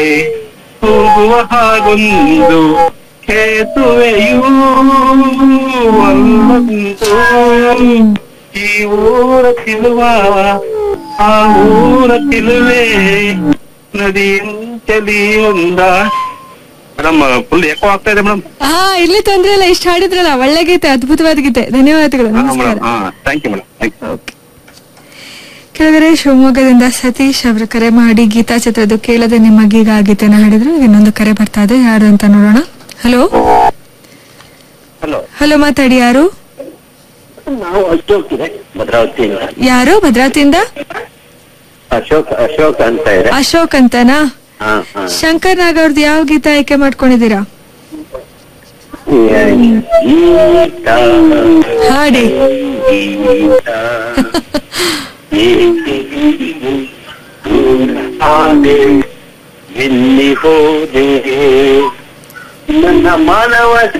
ಹೋಗುವ ಹಾಗೊಂದು ಕೇತುವೆಯೂ ಅಲ್ಲೊಂದು ಈ ಊರ ತಿಳುವ ಆ ಊರ ತಿಳುವೆ ನದಿಯಂಚಲಿ ಒಂದ ಮೇಡಮ್ ಫುಲ್ ಎಕೋ ಆಗ್ತಾ ಇದೆ ಮೇಡಮ್ ಹಾ ಇಲ್ಲಿ ತೊಂದ್ರೆ ಇಲ್ಲ ಇಷ್ಟು ಹಾಡಿದ್ರಲ್ಲ ಒಳ್ಳೆ ಗೀತೆ ಅದ್ಭುತವಾದ ಗೀತೆ ಧನ್ಯವಾದಗಳು ನಮಸ್ಕಾರ ಮೇಡಮ್ ಹಾ thank you madam thank you okay ಕೆಳಗಡೆ ಶಿವಮೊಗ್ಗದಿಂದ ಸತೀಶ್ ಅವರು ಕರೆ ಮಾಡಿ ಗೀತಾ ಚಿತ್ರದ ಕೇಳದೆ ನಿಮಗೀಗ ಆ ಗೀತೆನ ಹಾಡಿದ್ರು ಇನ್ನೊಂದು ಕರೆ ಬರ್ತಾ ಇದೆ ಯಾರು ಅಂತ ನೋಡೋಣ ಹಲೋ ಹಲೋ ಹಲೋ ಮಾತಾಡಿ ಯಾರು ನಾವು ಅಶೋಕ್ ಇದೆ ಭದ್ರಾವತಿಯಿಂದ ಯಾರು ಭದ್ರಾವತಿಯಿಂದ ಅಶೋಕ್ ಅಶೋಕ್ ಅಂತ ಇದೆ ಅಶೋಕ್ ಅಂತನಾ ಹಾ ಹಾ ಶಂಕರ್ ನಾಗ್ ಅವ್ರದ್ದು ಯಾವ ಗೀತ ಆಯ್ಕೆ ಮಾಡ್ಕೊಂಡಿದ್ದೀರಾ ಗೀತ ಹಾಡಿ ಗೀತ ಏಕೆ ಹೀಗೆ ದೂರ ಆದೆ? ಎಲ್ಲಿ ಹೋದೆ ನನ್ನ ಮಾನವ